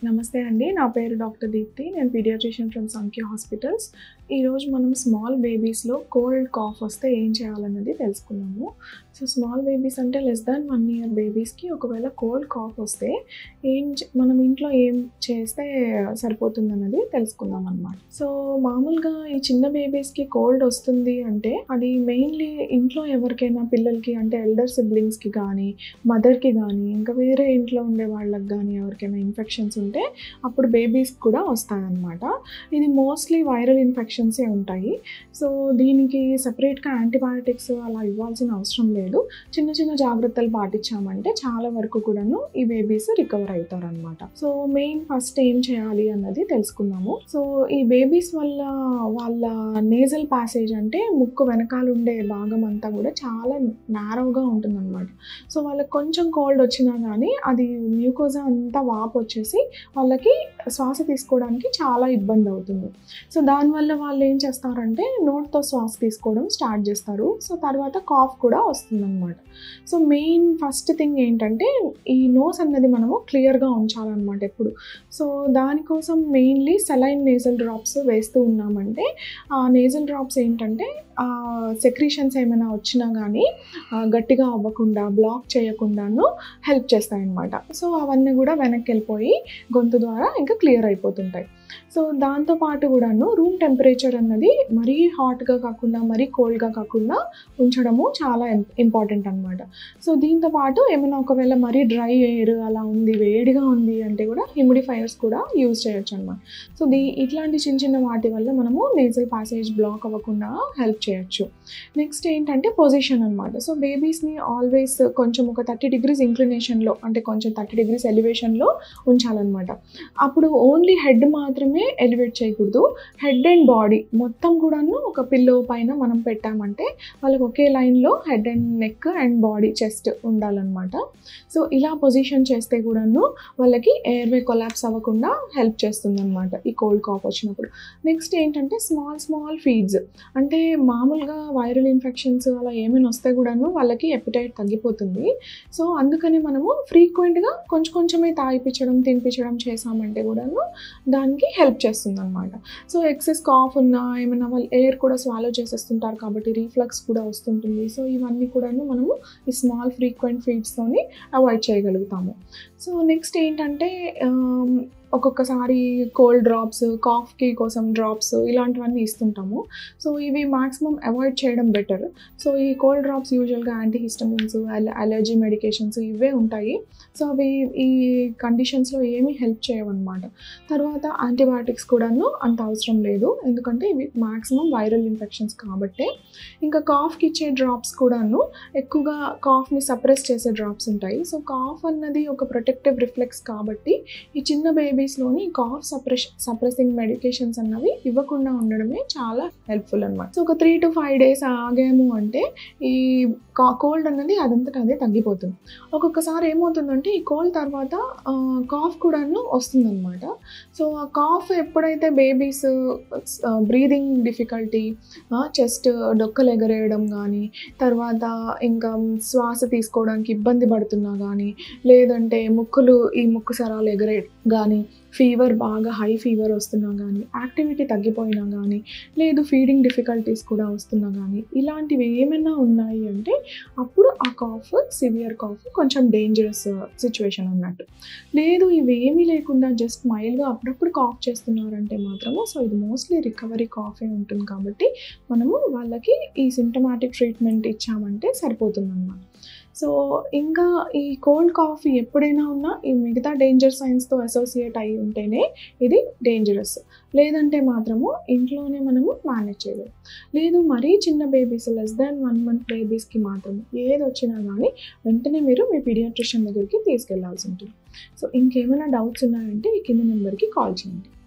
నమస్తే అండి నా పేరు డాక్టర్ దీప్తి నేను పీడియాట్రిషియన్ ఫ్రమ్ సంఖ్య హాస్పిటల్స్ ఈరోజు మనం స్మాల్ బేబీస్లో కోల్డ్ కాఫ్ వస్తే ఏం చేయాలన్నది తెలుసుకున్నాము సో స్మాల్ బేబీస్ అంటే లెస్ దాన్ వన్ ఇయర్ బేబీస్కి ఒకవేళ కోల్డ్ కాఫ్ వస్తే ఏం చే- మనం ఇంట్లో ఏం చేస్తే సరిపోతుంది అన్నది తెలుసుకుందాం అనమాట సో మామూలుగా ఈ చిన్న బేబీస్కి కోల్డ్ వస్తుంది అంటే అది మెయిన్లీ ఇంట్లో ఎవరికైనా పిల్లలకి అంటే ఎల్డర్ సిబ్లింగ్స్కి కానీ మదర్కి కానీ ఇంకా వేరే ఇంట్లో ఉండే వాళ్ళకి కానీ ఎవరికైనా ఇన్ఫెక్షన్స్ ఉంటే అప్పుడు బేబీస్ కూడా వస్తాయన్నమాట ఇది మోస్ట్లీ వైరల్ ఇన్ఫెక్షన్సే ఉంటాయి సో దీనికి సపరేట్గా యాంటీబయాటిక్స్ అలా ఇవ్వాల్సిన అవసరం లేదు చిన్న చిన్న జాగ్రత్తలు పాటించామంటే చాలా వరకు కూడాను ఈ బేబీస్ రికవర్ అవుతారు అనమాట సో మెయిన్ ఫస్ట్ ఏం చేయాలి అన్నది తెలుసుకుందాము సో ఈ బేబీస్ వల్ల వాళ్ళ నేజల్ ప్యాసేజ్ అంటే ముక్కు వెనకాల ఉండే భాగం అంతా కూడా చాలా నారోగా ఉంటుందన్నమాట సో వాళ్ళకి కొంచెం కోల్డ్ వచ్చినా కానీ అది మ్యూకోజా అంతా వాపు వచ్చేసి వాళ్ళకి శ్వాస తీసుకోవడానికి చాలా ఇబ్బంది అవుతుంది సో దానివల్ల వాళ్ళు ఏం చేస్తారంటే నోట్తో శ్వాస తీసుకోవడం స్టార్ట్ చేస్తారు సో తర్వాత కాఫ్ కూడా వస్తుందన్నమాట సో మెయిన్ ఫస్ట్ థింగ్ ఏంటంటే ఈ నోస్ అన్నది మనము క్లియర్గా ఉంచాలన్నమాట ఎప్పుడు సో దానికోసం మెయిన్లీ సెలైన్ నేజల్ డ్రాప్స్ వేస్తూ ఉన్నామంటే ఆ నేజల్ డ్రాప్స్ ఏంటంటే సెక్రీషన్స్ ఏమైనా వచ్చినా కానీ గట్టిగా అవ్వకుండా బ్లాక్ చేయకుండాను హెల్ప్ చేస్తాయన్నమాట సో అవన్నీ కూడా వెనక్కి వెళ్ళిపోయి గొంతు ద్వారా ఇంకా క్లియర్ అయిపోతుంటాయి సో దాంతోపాటు కూడాను రూమ్ టెంపరేచర్ అన్నది మరీ హాట్గా కాకుండా మరీ కోల్డ్గా కాకుండా ఉంచడము చాలా ఇంపార్టెంట్ అనమాట సో దీంతో పాటు ఏమైనా ఒకవేళ మరీ డ్రై ఎయిర్ అలా ఉంది వేడిగా ఉంది అంటే కూడా హ్యూమిడిఫైయర్స్ కూడా యూజ్ చేయొచ్చు అనమాట సో దీ ఇట్లాంటి చిన్న చిన్న వాటి వల్ల మనము నేజల్ ప్యాసేజ్ బ్లాక్ అవ్వకుండా హెల్ప్ చేయొచ్చు నెక్స్ట్ ఏంటంటే పొజిషన్ అనమాట సో బేబీస్ని ఆల్వేస్ కొంచెం ఒక థర్టీ డిగ్రీస్ ఇంక్లినేషన్లో అంటే కొంచెం థర్టీ డిగ్రీస్ ఎలివేషన్లో ఉంచాలన్నమాట అప్పుడు ఓన్లీ హెడ్ మాత్రమే ఎలివేట్ చేయకూడదు హెడ్ అండ్ బాడీ మొత్తం కూడాను ఒక పిల్లో పైన మనం పెట్టామంటే వాళ్ళకి ఒకే లైన్లో head and neck and body chest ఉండాలన్నమాట సో ఇలా పొజిషన్ చేస్తే కూడాను వాళ్ళకి ఎయిర్వే కొలాప్స్ అవ్వకుండా హెల్ప్ చేస్తుంది అనమాట ఈ కోల్డ్ కాఫ్ వచ్చినప్పుడు నెక్స్ట్ ఏంటంటే స్మాల్ స్మాల్ ఫీడ్స్ అంటే మామూలుగా వైరల్ ఇన్ఫెక్షన్స్ అలా ఏమైనా వస్తే కూడాను వాళ్ళకి ఎపిటైట్ తగ్గిపోతుంది సో అందుకని మనము ఫ్రీక్వెంట్గా కొంచెం కొంచెమే తాగిపించడం తినిపించడం చేసామంటే కూడాను దానికి హెల్ప్ చేస్తుంది అనమాట సో ఎక్సెస్ కాఫ్ ఉన్నా ఏమైనా వాళ్ళు ఎయిర్ కూడా స్వాలో చేసేస్తుంటారు కాబట్టి రీఫ్లక్స్ కూడా వస్తుంటుంది సో ఇవన్నీ కూడాను మనము ఈ స్మాల్ ఫ్రీక్వెంట్ ఫీడ్స్తోని అవాయిడ్ చేయగలుగుతాము సో నెక్స్ట్ ఏంటంటే ఆమ్, ఒక్కొక్కసారి కోల్డ్ డ్రాప్స్ కాఫ్కి కోసం డ్రాప్స్ ఇలాంటివన్నీ ఇస్తుంటాము సో ఇవి మాక్సిమం అవాయిడ్ చేయడం బెటర్ సో ఈ కోల్డ్ డ్రాప్స్ యూజువల్గా యాంటీహిస్టమిన్స్ అలర్జీ మెడికేషన్స్ ఇవే ఉంటాయి సో అవి ఈ కండిషన్స్లో ఏమీ హెల్ప్ చేయవన్నమాట తర్వాత యాంటీబయాటిక్స్ కూడాను అంత అవసరం లేదు ఎందుకంటే ఇవి మాక్సిమం వైరల్ ఇన్ఫెక్షన్స్ కాబట్టే ఇంకా కాఫ్కి ఇచ్చే డ్రాప్స్ కూడాను ఎక్కువగా కాఫ్ని సప్రెస్ చేసే డ్రాప్స్ ఉంటాయి సో కాఫ్ అన్నది ఒక ప్రొటెక్టివ్ రిఫ్లెక్స్ కాబట్టి ఈ చిన్న బేబీస్లోని కాఫ్ సప్రెస్ సప్రెసింగ్ మెడికేషన్స్ అన్నవి ఇవ్వకుండా ఉండడమే చాలా హెల్ప్ఫుల్ అనమాట సో ఒక త్రీ టు ఫైవ్ డేస్ ఆగాము అంటే ఈ కోల్డ్ అన్నది అదంతటా అదే తగ్గిపోతుంది ఒక్కొక్కసారి ఏమవుతుందంటే ఈ కోల్డ్ తర్వాత కాఫ్ కూడాను వస్తుందన్నమాట సో ఆ కాఫ్ ఎప్పుడైతే బేబీస్ బ్రీదింగ్ డిఫికల్టీ చెస్ట్ డొక్కలు ఎగరేయడం కానీ తర్వాత ఇంకా శ్వాస తీసుకోవడానికి ఇబ్బంది పడుతున్నా కానీ లేదంటే ముక్కులు ఈ ముక్కు సరాలు ఎగరే కానీ ఫీవర్ బాగా హై ఫీవర్ వస్తున్నా కానీ యాక్టివిటీ తగ్గిపోయినా కానీ లేదు ఫీడింగ్ డిఫికల్టీస్ కూడా వస్తున్నా కానీ ఇలాంటివి ఏమైనా ఉన్నాయి అంటే అప్పుడు ఆ కాఫ్ సివియర్ కాఫ్ కొంచెం డేంజరస్ సిచ్యువేషన్ అన్నట్టు లేదు ఇవేమీ లేకుండా జస్ట్ మైల్డ్గా అప్పుడప్పుడు కాఫ్ చేస్తున్నారంటే మాత్రము సో ఇది మోస్ట్లీ రికవరీ కాఫే ఉంటుంది కాబట్టి మనము వాళ్ళకి ఈ సిమ్టమాటిక్ ట్రీట్మెంట్ ఇచ్చామంటే సరిపోతుంది అన్నమాట సో ఇంకా ఈ కోల్డ్ కాఫ్ ఎప్పుడైనా ఉన్నా ఈ మిగతా డేంజర్ సైన్స్తో అసోసియేట్ అయి ఉంటేనే ఇది డేంజరస్ లేదంటే మాత్రము ఇంట్లోనే మనము మేనేజ్ చేయలేము లేదు మరీ చిన్న babies less than one month బేబీస్కి మాత్రం ఏది వచ్చినా కానీ వెంటనే మీరు మీ పీడియాట్రిషియన్ దగ్గరికి తీసుకెళ్లాల్సి ఉంటుంది సో ఇంకేమైనా డౌట్స్ ఉన్నాయంటే ఈ కింద నెంబర్కి కాల్ చేయండి